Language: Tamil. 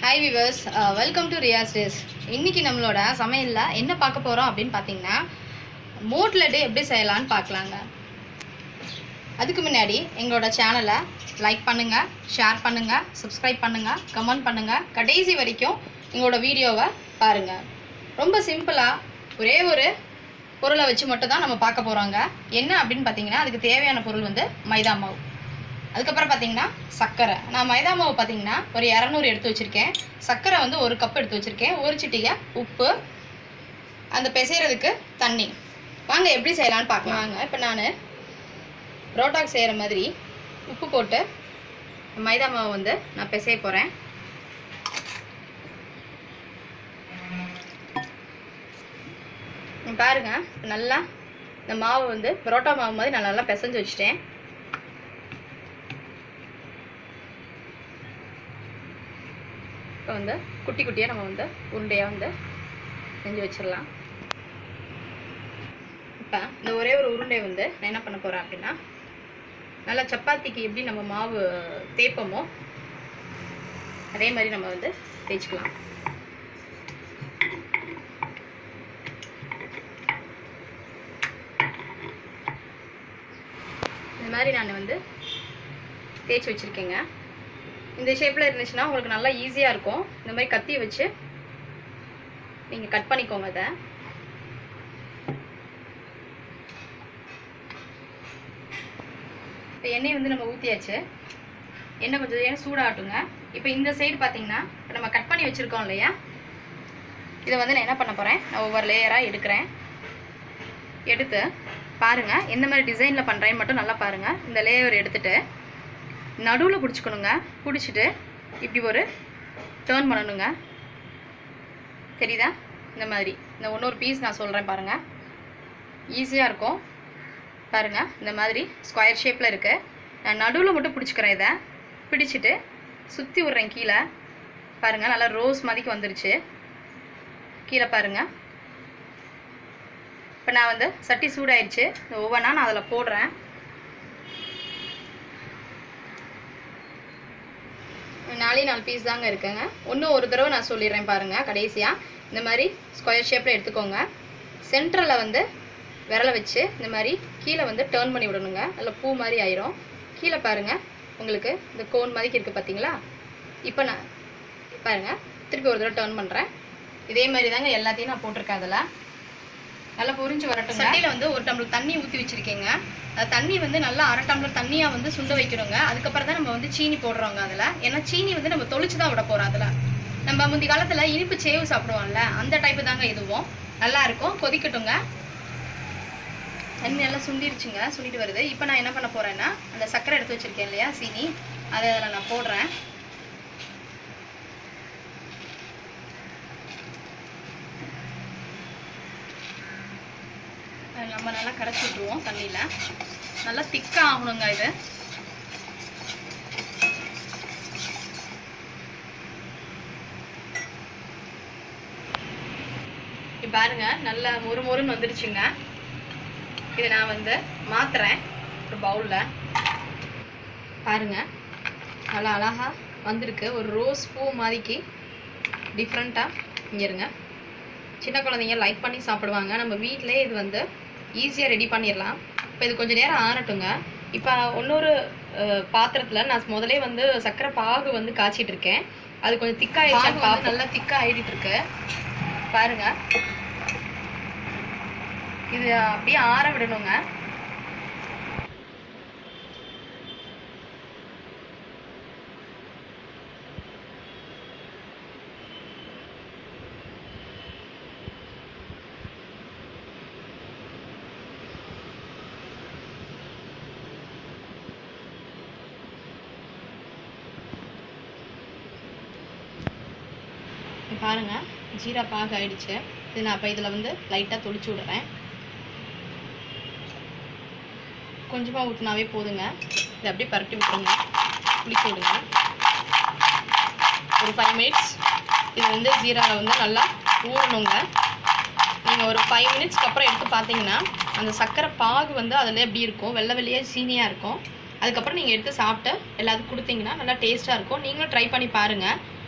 hi viewers welcome to Riya's days இன்னைக்கு நம்மளோட சமையலில் என்ன பார்க்க போகிறோம் அப்படின்னு பார்த்தீங்கன்னா மோட் லட்டு எப்படி செய்யலான்னு பார்க்கலாங்க அதுக்கு முன்னாடி எங்களோட சேனலை லைக் பண்ணுங்கள் ஷேர் பண்ணுங்கள் சப்ஸ்கிரைப் பண்ணுங்கள் கமெண்ட் பண்ணுங்கள் கடைசி வரைக்கும் எங்களோட வீடியோவை பாருங்கள் ரொம்ப சிம்பிளாக ஒரே ஒரு பொருளை வச்சு மட்டும் தான் நம்ம பார்க்க போகிறோங்க என்ன அப்படின்னு பார்த்தீங்கன்னா அதுக்கு தேவையான பொருள் வந்து மைதா மாவு அதுக்கப்புறம் பார்த்தீங்கன்னா சர்க்கரை நான் மைதா மாவு பார்த்தீங்கன்னா ஒரு இரநூறு எடுத்து வச்சுருக்கேன் சர்க்கரை வந்து ஒரு கப் எடுத்து வச்சுருக்கேன் ஒரு சிட்டிகை உப்பு அந்த பிசைகிறதுக்கு தண்ணி வாங்க எப்படி செய்யலாம்னு பார்க்கலாம் வாங்க இப்போ நான் புரோட்டாக்கு செய்கிற மாதிரி உப்பு போட்டு மைதா மாவு வந்து நான் பிசைய போகிறேன் பாருங்க நல்லா இந்த மாவு வந்து பரோட்டா மாவு மாதிரி நான் நல்லா பிசைஞ்சு வச்சுட்டேன் இப்போ வந்து குட்டி குட்டியாக நம்ம வந்து உருண்டையாக வந்து செஞ்சு வச்சிடலாம் இப்போ இந்த ஒரே ஒரு உருண்டை வந்து நான் என்ன பண்ண போகிறேன் அப்படின்னா நல்லா சப்பாத்திக்கு எப்படி நம்ம மாவு தேய்ப்போமோ அதே மாதிரி நம்ம வந்து தேய்ச்சிக்கலாம் இந்த மாதிரி நான் வந்து தேய்ச்சி வச்சுருக்கேங்க இந்த ஷேப்பில் இருந்துச்சுன்னா உங்களுக்கு நல்லா ஈஸியாக இருக்கும் இந்த மாதிரி கத்தி வச்சு நீங்கள் கட் பண்ணிக்கோங்க அதை இப்போ எண்ணெய் வந்து நம்ம ஊற்றியாச்சு எண்ணெய் கொஞ்சம் ஏன் சூடாகட்டுங்க இப்போ இந்த சைடு பார்த்தீங்கன்னா இப்போ நம்ம கட் பண்ணி வச்சுருக்கோம் இல்லையா இதை வந்து நான் என்ன பண்ண போகிறேன் நான் ஒவ்வொரு லேயராக எடுக்கிறேன் எடுத்து பாருங்கள் எந்த மாதிரி டிசைனில் பண்ணுறேன்னு மட்டும் நல்லா பாருங்கள் இந்த லேயர் எடுத்துட்டு நடுவில் பிடிச்சிக்கணுங்க பிடிச்சிட்டு இப்படி ஒரு டேர்ன் பண்ணணுங்க தெரியுதா இந்த மாதிரி இந்த இன்னொரு பீஸ் நான் சொல்கிறேன் பாருங்கள் ஈஸியாக இருக்கும் பாருங்கள் இந்த மாதிரி ஸ்கொயர் ஷேப்பில் இருக்குது நான் நடுவில் மட்டும் பிடிச்சிக்கிறேன் இதை பிடிச்சிட்டு சுற்றி விட்றேன் கீழே பாருங்கள் நல்லா ரோஸ் மாதிரிக்கு வந்துருச்சு கீழே பாருங்கள் இப்போ நான் வந்து சட்டி சூடாயிடுச்சு ஒவ்வொன்றா நான் அதில் போடுறேன் நாலே நாலு பீஸ் தாங்க இருக்குங்க இன்னும் ஒரு தடவை நான் சொல்லிடுறேன் பாருங்கள் கடைசியாக இந்த மாதிரி ஸ்கொயர் ஷேப்பில் எடுத்துக்கோங்க சென்டரில் வந்து விரலை வச்சு இந்த மாதிரி கீழே வந்து டேர்ன் பண்ணி விடணுங்க அதில் பூ மாதிரி ஆயிரும் கீழே பாருங்கள் உங்களுக்கு இந்த கோன் மாதிரி இருக்குது பார்த்தீங்களா இப்போ நான் பாருங்கள் திருப்பி ஒரு தடவை டேர்ன் பண்ணுறேன் இதே மாதிரி தாங்க எல்லாத்தையும் நான் போட்டிருக்கேன் அதில் நல்லா பொரிஞ்சு வரட்டும் சட்டியில் வந்து ஒரு டம்ளர் தண்ணி ஊற்றி வச்சுருக்கேங்க அந்த தண்ணி வந்து நல்லா அரை டம்ளர் தண்ணியாக வந்து சுண்ட வைக்கணுங்க அதுக்கப்புறம் தான் நம்ம வந்து சீனி போடுறோங்க அதில் ஏன்னா சீனி வந்து நம்ம தொளிச்சு தான் விட போகிறோம் அதில் நம்ம முந்தி காலத்தில் இனிப்பு சேவு சாப்பிடுவோம்ல அந்த டைப்பு தாங்க இதுவும் நல்லா இருக்கும் கொதிக்கட்டுங்க தண்ணி நல்லா சுண்டிருச்சுங்க சுண்டிட்டு வருது இப்போ நான் என்ன பண்ண போகிறேன்னா அந்த சர்க்கரை எடுத்து வச்சுருக்கேன் இல்லையா சீனி அதை அதில் நான் போடுறேன் நம்ம நல்லா கரைச்சி விட்ருவோம் தண்ணியில் நல்லா திக்காக ஆகணுங்க இது இப்போ பாருங்க நல்லா மொறு மொறுன்னு வந்துருச்சுங்க இதை நான் வந்து மாத்துறேன் ஒரு பவுலில் பாருங்க நல்லா அழகாக வந்திருக்கு ஒரு ரோஸ் பூ மாதிரிக்கு டிஃப்ரெண்ட்டாக இங்கே இருங்க சின்ன குழந்தைங்க லைக் பண்ணி சாப்பிடுவாங்க நம்ம வீட்டிலே இது வந்து ஈஸியாக ரெடி பண்ணிடலாம் இப்போ இது கொஞ்சம் நேரம் ஆறட்டுங்க இப்போ இன்னொரு பாத்திரத்தில் நான் முதலே வந்து சர்க்கரை பாகு வந்து காய்ச்சிட்டு இருக்கேன் அது கொஞ்சம் திக்காயிடுச்சு பாகு நல்லா திக்காக ஆயிட்டு இருக்கு பாருங்க இது அப்படியே ஆற விடணுங்க பாருங்க ஜீரா பாகு ஆயிடுச்சு இது நான் அப்போ இதில் வந்து லைட்டாக தொளிச்சு விடுறேன் கொஞ்சமாக ஊற்றினாவே போதுங்க இதை அப்படியே பரட்டி விட்டுருங்க குளிக்க விடுங்க ஒரு ஃபைவ் மினிட்ஸ் இது வந்து ஜீராவை வந்து நல்லா ஊறணுங்க நீங்கள் ஒரு ஃபைவ் மினிட்ஸ்க்கு அப்புறம் எடுத்து பார்த்தீங்கன்னா அந்த சர்க்கரை பாகு வந்து அதில் எப்படி இருக்கும் வெள்ளை வெள்ளையாக சீனியாக இருக்கும் அதுக்கப்புறம் நீங்கள் எடுத்து சாப்பிட்டு எல்லாத்துக்கும் கொடுத்தீங்கன்னா நல்லா டேஸ்ட்டாக இருக்கும் நீங்களும் ட்ரை பண்ணி பாருங்கள்